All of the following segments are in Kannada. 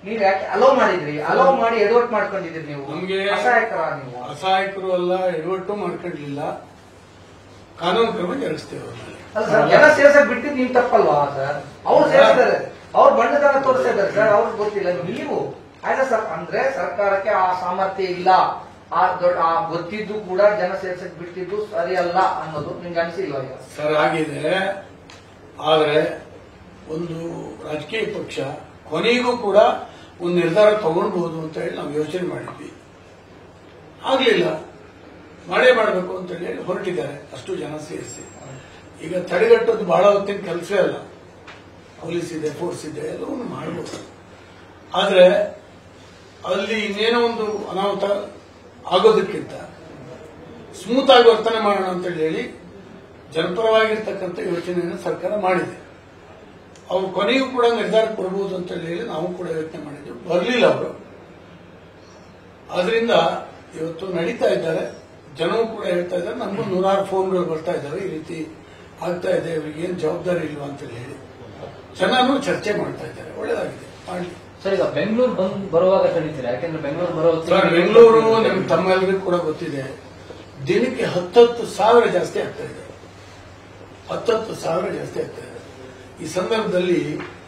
ನೀವ್ ಯಾಕೆ ಅಲೋ ಮಾಡಿದ್ರಿ ಅಲೋ ಮಾಡಿ ಎಡವಟ್ ಮಾಡ್ಕೊಂಡಿದ್ರಿ ನೀವು ನಮ್ಗೆ ಅಸಹಾಯಕರ ನೀವು ಅಸಹಾಯಕರು ಅಲ್ಲ ಎಡವಟ್ಟು ಮಾಡ್ಕೊಂಡಿಲ್ಲ ಕಾನೂನು ಕ್ರಮ ಜರುಗಿಸ್ತೇವೆ ಅವ್ರ ಮೇಲೆ ಅಲ್ಲ ಸರ್ ಜನ ಸೇರ್ಸಕ್ ಬಿಟ್ಟಿದ್ ನೀವ್ ತಪ್ಪಲ್ವಾ ಸರ್ ಅವ್ರು ಸೇರಿಸಿದ್ದಾರೆ ಅವ್ರು ಬಣ್ಣದನ್ನ ತೋರಿಸ್ತಾ ಇದ್ದಾರೆ ಸರ್ ಅವ್ರಿಗೆ ಗೊತ್ತಿಲ್ಲ ನೀವು ಆಯ್ತಾ ಸರ್ ಅಂದ್ರೆ ಸರ್ಕಾರಕ್ಕೆ ಆ ಸಾಮರ್ಥ್ಯ ಇಲ್ಲ ಆ ದೊಡ್ಡ ಆ ಗೊತ್ತಿದ್ದು ಕೂಡ ಜನ ಸೇರ್ಸಕ್ ಬಿಟ್ಟಿದ್ದು ಸರಿ ಅಲ್ಲ ಅನ್ನೋದು ನಿಮ್ಗೆ ಅನ್ಸಿಲ್ವಾ ಈಗ ಸರ್ ಆಗಿದೆ ಆದರೆ ಒಂದು ರಾಜಕೀಯ ಪಕ್ಷ ಕೊನೆಗೂ ಕೂಡ ಒಂದು ನಿರ್ಧಾರ ತಗೊಳ್ಬಹುದು ಅಂತ ಹೇಳಿ ನಾವು ಯೋಚನೆ ಮಾಡಿದ್ವಿ ಆಗ್ಲಿಲ್ಲ ಮಾಡೇ ಮಾಡಬೇಕು ಅಂತ ಹೇಳಿ ಹೊರಟಿದ್ದಾರೆ ಅಷ್ಟು ಜನ ಸೇರಿಸಿ ಈಗ ತಡೆಗಟ್ಟೋದು ಬಹಳ ಹೊತ್ತಿನ ಕೆಲಸ ಅಲ್ಲ ಪೊಲೀಸ್ ಇದೆ ಫೋರ್ಸ್ ಇದೆ ಎಲ್ಲವನ್ನು ಮಾಡಬಹುದು ಆದ್ರೆ ಅಲ್ಲಿ ಇನ್ನೇನೋ ಒಂದು ಅನಾಹುತ ಆಗೋದಕ್ಕಿಂತ ಸ್ಮೂತ್ ಆಗಿ ವರ್ತನೆ ಮಾಡೋಣ ಅಂತ ಹೇಳಿ ಜನಪರವಾಗಿರ್ತಕ್ಕಂಥ ಯೋಚನೆಯನ್ನು ಸರ್ಕಾರ ಮಾಡಿದೆ ಅವ್ರು ಕೊನೆಗೂ ಕೂಡ ನಿರ್ಧಾರಕ್ಕೆ ಬರ್ಬೋದು ಅಂತ ಹೇಳಿ ನಾವು ಕೂಡ ಯೋಚನೆ ಮಾಡಿದ್ವಿ ಬರಲಿಲ್ಲ ಅವರು ಆದ್ರಿಂದ ಇವತ್ತು ನಡೀತಾ ಇದ್ದಾರೆ ಜನವು ಕೂಡ ಹೇಳ್ತಾ ಇದ್ದಾರೆ ನಮಗೂ ನೂರಾರು ಫೋನ್ಗಳು ಬರ್ತಾ ಇದ್ದಾವೆ ಈ ರೀತಿ ಆಗ್ತಾ ಇದೆ ಇವರಿಗೆ ಏನು ಜವಾಬ್ದಾರಿ ಇಲ್ವಾ ಅಂತ ಹೇಳಿ ಜನನು ಚರ್ಚೆ ಮಾಡ್ತಾ ಇದ್ದಾರೆ ಒಳ್ಳೇದಾಗಿದೆ ಮಾಡಲಿ ಸರ್ ಈಗ ಬೆಂಗಳೂರು ಬಂದ್ ಬರುವಾಗ ತಡೀತೀರಾ ಯಾಕೆಂದ್ರೆ ಬೆಂಗಳೂರು ಬರೋ ಹೊತ್ತಿಗೆ ಸರ್ ಬೆಂಗಳೂರು ನಿಮ್ಗೆ ತಮ್ಮೆಲ್ಲರಿಗೂ ಕೂಡ ಗೊತ್ತಿದೆ ದಿನಕ್ಕೆ ಹತ್ತತ್ತು ಸಾವಿರ ಜಾಸ್ತಿ ಆಗ್ತಾ ಇದೆ ಹತ್ತತ್ತು ಸಾವಿರ ಜಾಸ್ತಿ ಆಗ್ತಾ ಇದೆ ಈ ಸಂದರ್ಭದಲ್ಲಿ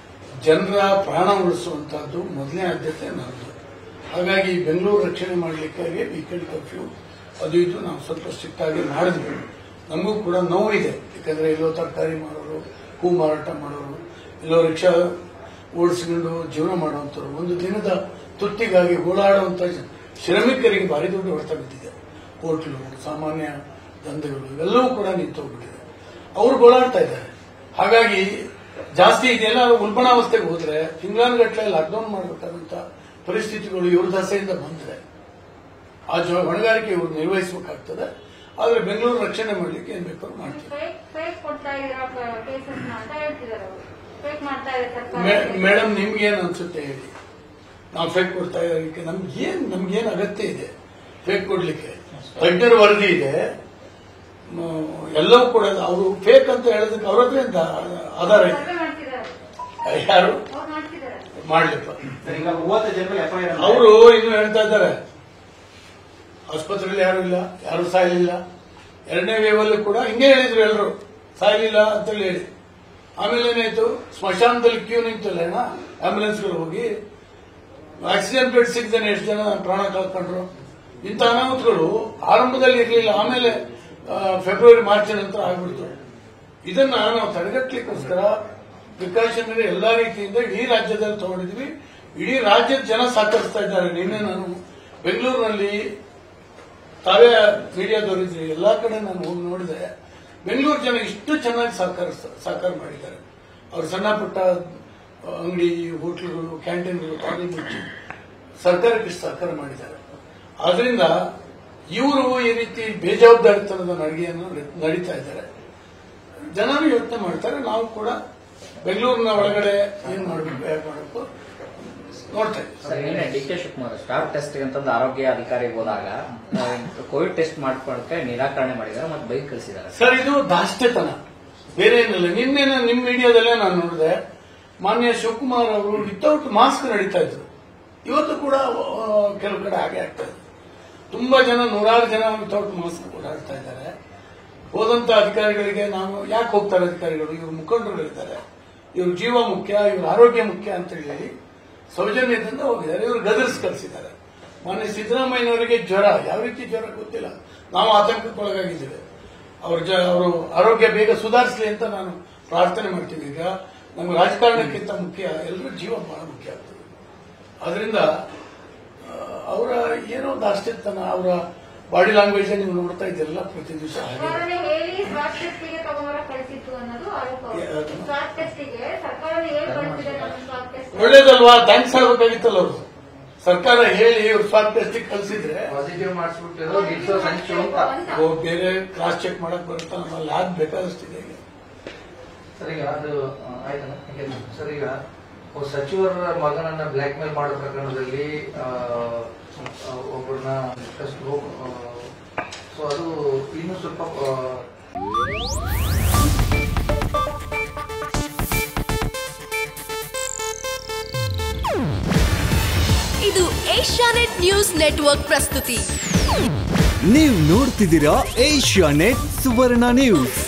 ಜನರ ಪ್ರಾಣ ಉಳಿಸುವಂತಹದ್ದು ಮೊದಲನೇ ಆದ್ಯತೆ ನನ್ನದು ಹಾಗಾಗಿ ಬೆಂಗಳೂರು ರಕ್ಷಣೆ ಮಾಡಲಿಕ್ಕಾಗಿ ವೀಕೆಂಡ್ ಕರ್ಫ್ಯೂ ಅದು ಇದು ನಾವು ಸ್ವಲ್ಪ ಸ್ಟ್ರಿಕ್ಟ್ ಆಗಿ ಮಾಡಿದ್ವಿ ನಮಗೂ ಕೂಡ ನೋವಿದೆ ಯಾಕಂದ್ರೆ ಎಲ್ಲೋ ತರಕಾರಿ ಮಾರೋರು ಹೂ ಮಾರಾಟ ಮಾಡೋರು ಎಲ್ಲೋ ರಿಕ್ಷಾ ಓಡಿಸ್ಕೊಂಡು ಜೀವನ ಮಾಡುವಂಥವ್ರು ಒಂದು ದಿನದ ತುತ್ತಿಗಾಗಿ ಓಡಾಡುವಂತ ಶ್ರಮಿಕರಿಗೆ ಭಾರಿ ದೊಡ್ಡ ಹೊಡೆತ ಬಿದ್ದಿದೆ ಹೋಟ್ಲು ಸಾಮಾನ್ಯ ದಂಧೆಗಳು ಇವೆಲ್ಲವೂ ಕೂಡ ನಿಂತು ಹೋಗ್ಬಿಟ್ಟಿದೆ ಅವರು ಗೋಳಾಡ್ತಾ ಇದ್ದಾರೆ ಹಾಗಾಗಿ ಜಾಸ್ತಿ ಇದೆಲ್ಲ ಉಲ್ಬಣಾವಸ್ಥೆಗೆ ಹೋದ್ರೆ ತಿಂಗಳಾನುಗಟ್ಟಲೆ ಲಾಕ್ಡೌನ್ ಮಾಡಬೇಕಾದಂತ ಪರಿಸ್ಥಿತಿಗಳು ಇವ್ರ ದಸೆಯಿಂದ ಬಂದ್ರೆ ಆ ಜ ಹೊಣೆಗಾರಿಕೆ ಇವರು ನಿರ್ವಹಿಸಬೇಕಾಗ್ತದೆ ಆದ್ರೆ ಬೆಂಗಳೂರು ರಕ್ಷಣೆ ಮಾಡಲಿಕ್ಕೆ ಏನ್ ಬೇಕಾದ್ರೂ ಮಾಡ್ತೀವಿ ಫೇಕ್ ಫೇಕ್ ಕೊಡ್ತಾ ಇರೋ ಕೇಸಸ್ ಅಂತ ಹೇಳ್ತಿದ್ದಾರೆ ಅವರು ಫೇಕ್ ಮಾಡ್ತಾ ಇದೆ ಮೇ- ಸರ್ಕಾರ ಮೇಡಮ್ ನಿಮ್ಗೇನ್ ಅನ್ಸುತ್ತೆ ಹೇಳಿ ನಾವು ಫೇಕ್ ಕೊಡ್ತಾ ಇರೋದಕ್ಕೆ ನಮ್ಗೇನ್ ನಮ್ಗೇನ್ ಅಗತ್ಯ ಇದೆ ಫೇಕ್ ಕೊಡ್ಲಿಕ್ಕೆ ತಜ್ಞರ ವರದಿ ಇದೆ ಮ, ಎಲ್ಲವೂ ಕೂಡ ಅವರು ಫೇಕ್ ಅಂತ ಹೇಳೋದಕ್ಕೆ ಅವ್ರ ಹತ್ರ ಎಂತ ಆಧಾರ ಇದೆ ಸರ್ವೆ ಮಾಡ್ತಿದ್ದಾರೆ ಯಾರು ಅವ್ರು ಮಾಡ್ತಿದ್ದಾರೆ ಮಾಡ್ಲಿಪ್ಪ ಈಗ ಮೂವತ್ತು ಜನರು ಎಫ್ಐಆರ್ ಅವರು ಇನ್ನು ಹೇಳ್ತಾ ಇದ್ದಾರೆ ಆಸ್ಪತ್ರೆಯಲ್ಲಿ ಯಾರು ಇಲ್ಲ ಯಾರು ಸಾಯಲಿಲ್ಲ ಎರಡನೇ ವೇವ್ ಅಲ್ಲಿ ಕೂಡ ಹಿಂಗೆ ಹೇಳಿದ್ರು ಎಲ್ಲರೂ ಸಾಯಲಿಲ್ಲ ಅಂತೇಳಿ ಹೇಳಿ ಆಮೇಲೆ ಏನಾಯ್ತು ಸ್ಮಶಾನದಲ್ಲಿ ಕ್ಯೂ ನಿಂತಲ್ಲ ಅಣ್ಣ ಆಂಬ್ಯುಲೆನ್ಸ್ಗಳು ಹೋಗಿ ಆಕ್ಸಿಜನ್ ಬೆಡ್ ಸಿಗದೇನೆ ಎಷ್ಟು ಜನ ಪ್ರಾಣ ಕಳ್ಕೊಂಡ್ರು ಇಂಥ ಅನಾಹುತಗಳು ಆರಂಭದಲ್ಲಿ ಇರಲಿಲ್ಲ ಆಮೇಲೆ ಆ, ಫೆಬ್ರವರಿ ಮಾರ್ಚ್ ನಂತರ ಆಗ್ಬಿಡ್ತು ಇದನ್ನ ನಾವು ತಡೆಗಟ್ಟಲಿಕ್ಕೋಸ್ಕರ ಪ್ರಿಕಾಷನರಿ ಎಲ್ಲಾ ರೀತಿಯಿಂದ ಇಡೀ ರಾಜ್ಯದಲ್ಲಿ ತಗೊಂಡಿದ್ವಿ ಇಡೀ ರಾಜ್ಯದ ಜನ ಸಹಕರಿಸ್ತಾ ಇದ್ದಾರೆ ನಿನ್ನೆ ನಾನು ಬೆಂಗಳೂರಿನಲ್ಲಿ ತಾವೇ ಮೀಡಿಯಾದವರಿದ್ರಿ ಎಲ್ಲಾ ಕಡೆ ನಾನು ಹೋಗಿ ನೋಡಿದೆ ಬೆಂಗಳೂರು ಜನ ಇಷ್ಟು ಚೆನ್ನಾಗಿ ಸಹಕಾರ ಸಹಕಾರ ಮಾಡಿದ್ದಾರೆ ಅವ್ರು ಸಣ್ಣ ಪುಟ್ಟ ಅಂಗಡಿ ಹೋಟ್ಲುಗಳು ಕ್ಯಾಂಟೀನ್ಗಳು ಬಾಗಿಲು ಮುಚ್ಚಿ ಸರ್ಕಾರಕ್ಕೆ ಇಷ್ಟು ಸಹಕಾರ ಮಾಡಿದ್ದಾರೆ ಆದ್ರಿಂದ ಇವರು ಈ ರೀತಿ ಬೇಜವಾಬ್ದಾರಿತನದ ನಡಿಗೆಯನ್ನು ನಡೀತಾ ಇದ್ದಾರೆ ಜನರು ಯೋಚನೆ ಮಾಡ್ತಾರೆ ನಾವು ಕೂಡ ಬೆಂಗಳೂರಿನ ಒಳಗಡೆ ಏನ್ ಮಾಡಬೇಕು ಹೇಗೆ ಮಾಡಬೇಕು ನೋಡ್ತಾ ಇದ್ದೀವಿ ಸರ್ ನಿನ್ನೆ D K Shivakumar staff test ಅಂತಂದು ಆರೋಗ್ಯ ಅಧಿಕಾರಿಗೆ ಹೋದಾಗ ಕೋವಿಡ್ ಟೆಸ್ಟ್ ಮಾಡ್ಕೊಳಕ್ಕೆ ನಿರಾಕರಣೆ ಮಾಡಿದ್ದಾರೆ ಮತ್ತೆ ಬೈಕ್ ಕಳಿಸಿದ್ದಾರೆ ಸರ್ ಇದು ದಾಷ್ಟ್ಯತನ ಬೇರೆ ಏನಿಲ್ಲ ನಿನ್ನೆ ನಿಮ್ ಮೀಡಿಯಾದಲ್ಲೇ ನಾನು ನೋಡಿದೆ ಮಾನ್ಯ ಶಿವಕುಮಾರ್ ಅವರು ವಿತೌಟ್ ಮಾಸ್ಕ್ ನಡೀತಾ ಇದ್ರು ಇವತ್ತು ಕೂಡ ಆ, ಕೆಲವು ಕಡೆ ಹಾಗೆ ಆಗ್ತಾ ಇದೆ ತುಂಬಾ ಜನ ನೂರಾರು ಜನ ವಿತೌಟ್ ಮಾಸ್ಕ್ ಓಡಾಡ್ತಾ ಇದ್ದಾರೆ ಹೋದಂತ ಅಧಿಕಾರಿಗಳಿಗೆ ನಾವು ಯಾಕೆ ಹೋಗ್ತಾರೆ ಅಧಿಕಾರಿಗಳು ಇವ್ರ ಮುಖಂಡರುಗಳಿದ್ದಾರೆ ಇವ್ರ ಜೀವ ಮುಖ್ಯ ಇವ್ರ ಆರೋಗ್ಯ ಮುಖ್ಯ ಅಂತ ಹೇಳಿ ಸೌಜನ್ಯದಿಂದ ಹೋಗಿದ್ದಾರೆ ಇವರು ಗದರ್ಸ್ ಕಳಿಸಿದ್ದಾರೆ ಮೊನ್ನೆ ಸಿದ್ದರಾಮಯ್ಯನವರಿಗೆ ಜ್ವರ ಯಾವ ರೀತಿ ಜ್ವರ ಗೊತ್ತಿಲ್ಲ ನಾವು ಆತಂಕಕ್ಕೊಳಗಾಗಿದ್ದೇವೆ ಅವ್ರ ಜ ಅವರು ಆರೋಗ್ಯ ಬೇಗ ಸುಧಾರಿಸಲಿ ಅಂತ ನಾನು ಪ್ರಾರ್ಥನೆ ಮಾಡ್ತೀನಿ ಈಗ ನಮ್ಗೆ ರಾಜಕಾರಣಕ್ಕಿಂತ ಮುಖ್ಯ ಎಲ್ಲರೂ ಜೀವ ಬಹಳ ಮುಖ್ಯ ಆಗ್ತದೆ ಅದರಿಂದ ಅವರ ಏನೋ ದಾಷ್ಟಿತನ ಅವರ ಬಾಡಿ ಲ್ಯಾಂಗ್ವೇಜ್ ನೀವು ನೋಡ್ತಾ ಇದ್ದೀರಲ್ಲ ಪ್ರತಿ ದಿವಸ ಹಾಗೆ ಸರ್ಕಾರನೇ ಹೇಳಿ ಸ್ವಾಬ್ ಟೆಸ್ಟಿಗೆ ತಗೊಂಬರ ಕಳಿಸಿತ್ತು ಅನ್ನೋದು ಆರೋಪ ಯಾವ್ದು? ಸ್ವಾಬ್ ಟೆಸ್ಟಿಗೆ ಸರ್ಕಾರನೇ ಹೇಳಿ ಕಳಿಸಿದೆ ನಮ್ಮ ಸ್ವಾಬ್ ಟೆಸ್ಟ್ ಒಳ್ಳೇದಲ್ವಾ ಥ್ಯಾಂಕ್ಸ್ ಹೇಳ್ಬೇಕಾಗಿತ್ತಲ್ಲ ಅವರು ಸರ್ಕಾರ ಹೇಳಿ ಇವ್ರು ಸ್ವಾಬ್ ಟೆಸ್ಟಿಗೆ ಕಳಿಸಿದ್ರೆ ಪಾಸಿಟಿವ್ ಮಾಡಿಸ್ಬಿಟ್ಟಿರೋ ನಿಲ್ಸೋ ಸಂಚು ಅಂತ ಓ, ಬೇರೆ ಕ್ರಾಸ್ ಚೆಕ್ ಮಾಡಕ್ ಬರುತ್ತಾ ನಮ್ಮ ಲ್ಯಾಬ್ ಬೇಕಾದಷ್ಟಿದೆ ಈಗ ಸರ್ ಈಗ ಅದು ಆ, ಆಯ್ತಲ್ಲ ಹೀಗೆ ಸರ್ ಈಗ ಒಬ್ಬ ಸಚಿವರ ಮಗನನ್ನ ಬ್ಲಾಕ್ ಮೇಲ್ ಮಾಡೋ ಪ್ರಕರಣದಲ್ಲಿ ಆ, ಆ, ಒಬ್ಬರನ್ನ ಸೊ ಅದು ಇನ್ನೂ ಸ್ವಲ್ಪ ಆ, ಏಷ್ಯಾನೆಟ್ ನ್ಯೂಸ್ ನೆಟ್ವರ್ಕ್ ಪ್ರಸ್ತುತಿ ನೀವು ನೋಡ್ತಿದ್ದೀರಾ ಏಷ್ಯಾ ನೆಟ್ ಸುವರ್ಣ ನ್ಯೂಸ್